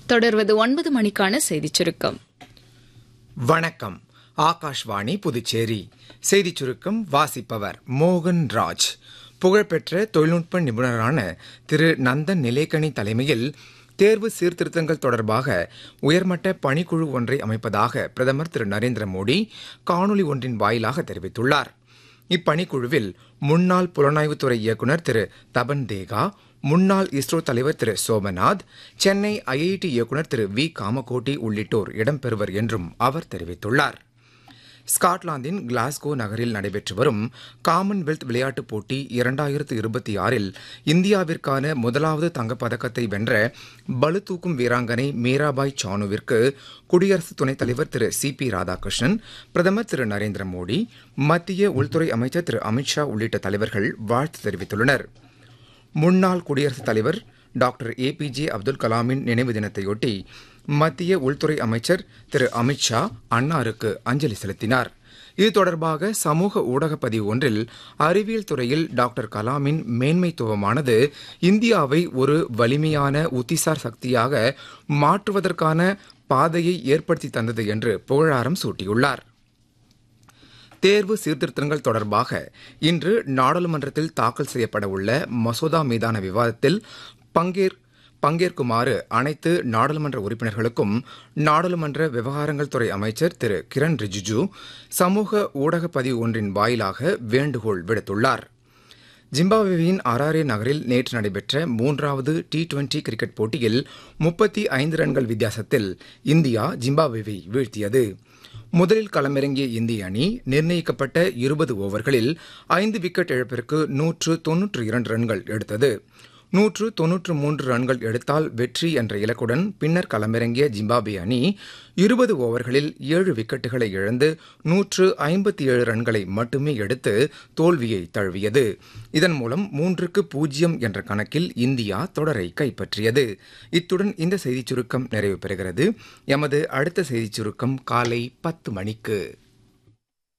தொடர்வது ஒன்பது மணிக்கான செய்திச் சுருக்கம் வணக்கம் ஆகாஷ்வாணி புதுச்சேரி செய்திச் சுருக்கம் வாசிப்பவர் மோகன் ராஜ் புகழ்பெற்ற தொழில்நுட்ப நிபுணரான திரு நந்தன் நிலேக்கணி தலைமையில் தேர்வு சீர்திருத்தங்கள் தொடர்பாக உயர்மட்ட பணிக்குழு ஒன்றை அமைப்பதாக பிரதமர் திரு நரேந்திர மோடி காணொலி ஒன்றின் வாயிலாக தெரிவித்துள்ளார் இப்பணிக்குழுவில் முன்னாள் புலனாய்வுத்துறை இயக்குநர் திரு தபன் தேகா முன்னாள் இஸ்ரோ தலைவர் திரு சோமநாத் சென்னை ஐஐடி இயக்குநர் திரு வி காமகோட்டி உள்ளிட்டோர் இடம்பெறுவர் என்றும் அவர் தெரிவித்துள்ளார் ஸ்காட்லாந்தின் கிளாஸ்கோ நகரில் நடைபெற்று வரும் காமன்வெல்த் விளையாட்டுப் போட்டி இரண்டாயிரத்து இருபத்தி ஆறில் இந்தியாவிற்கான முதலாவது தங்கப்பதக்கத்தை வென்ற பளுதூக்கும் வீராங்கனை மீராபாய் சானுவிற்கு குடியரசு துணைத் தலைவர் திரு சி பி ராதாகிருஷ்ணன் பிரதமர் திரு நரேந்திர மோடி மத்திய உள்துறை அமைச்சர் திரு அமித்ஷா உள்ளிட்ட தலைவர்கள் வாழ்த்து தெரிவித்துள்ளனர் முன்னாள் குடியரசுத் தலைவர் doctor A P J Abdul கலாமின் நினைவு தினத்தையொட்டி மத்திய உள்துறை அமைச்சர் திரு அமித்ஷா அன்னாருக்கு அஞ்சலி செலுத்தினார் இது தொடர்பாக சமூக ஊடக பதிவு ஒன்றில் அறிவியல் துறையில் டாக்டர் கலாமின் மேன்மைத்துவமானது இந்தியாவை ஒரு வலிமையான உத்திசார் சக்தியாக மாற்றுவதற்கான பாதையை ஏற்படுத்தி தந்தது என்று புகழாரம் சூட்டியுள்ளார் தேர்வு சீர்திருத்தங்கள் தொடர்பாக இன்று நாடாளுமன்றத்தில் தாக்கல் செய்யப்பட உள்ள மசோதா மீதான விவாதத்தில் பங்கேற் பங்கேற்குமாறு அனைத்து நாடாளுமன்ற உறுப்பினர்களுக்கும் நாடாளுமன்ற விவகாரங்கள் துறை அமைச்சர் திரு கிரண் ரிஜிஜு சமூக ஊடக பதிவு ஒன்றின் வாயிலாக வேண்டுகோள் விடுத்துள்ளார் ஜிம்பாப்வேயின் அராரே நகரில் நேற்று நடைபெற்ற மூன்றாவது டி டுவெண்டி கிரிக்கெட் போட்டியில் முப்பத்தி ஐந்து ரன்கள் வித்தியாசத்தில் இந்தியா ஜிம்பாப்வேவை வீழ்த்தியது முதலில் களமிறங்கிய இந்திய அணி நிர்ணயிக்கப்பட்ட இருபது ஓவர்களில் ஐந்து விக்கெட் இழப்பிற்கு நூற்று தொன்னூற்று இரண்டு ரன்கள் எடுத்தது நூற்று தொன்னூற்று மூன்று ரன்கள் எடுத்தால் வெற்றி என்ற இலக்குடன் பின்னர் களமிறங்கிய ஜிம்பாப்வே அணி இருபது ஓவர்களில் ஏழு விக்கெட்டுகளை இழந்து நூற்று ஐம்பத்தி ஏழு ரன்களை மட்டுமே எடுத்து தோல்வியை தழுவியது இதன் மூலம் மூன்றுக்கு பூஜ்ஜியம் என்ற கணக்கில் இந்தியா தொடரை கைப்பற்றியது இத்துடன் இந்த செய்திச் சுருக்கம் நிறைவு பெறுகிறது எமது அடுத்த செய்திச் சுருக்கம் காலை பத்து மணிக்கு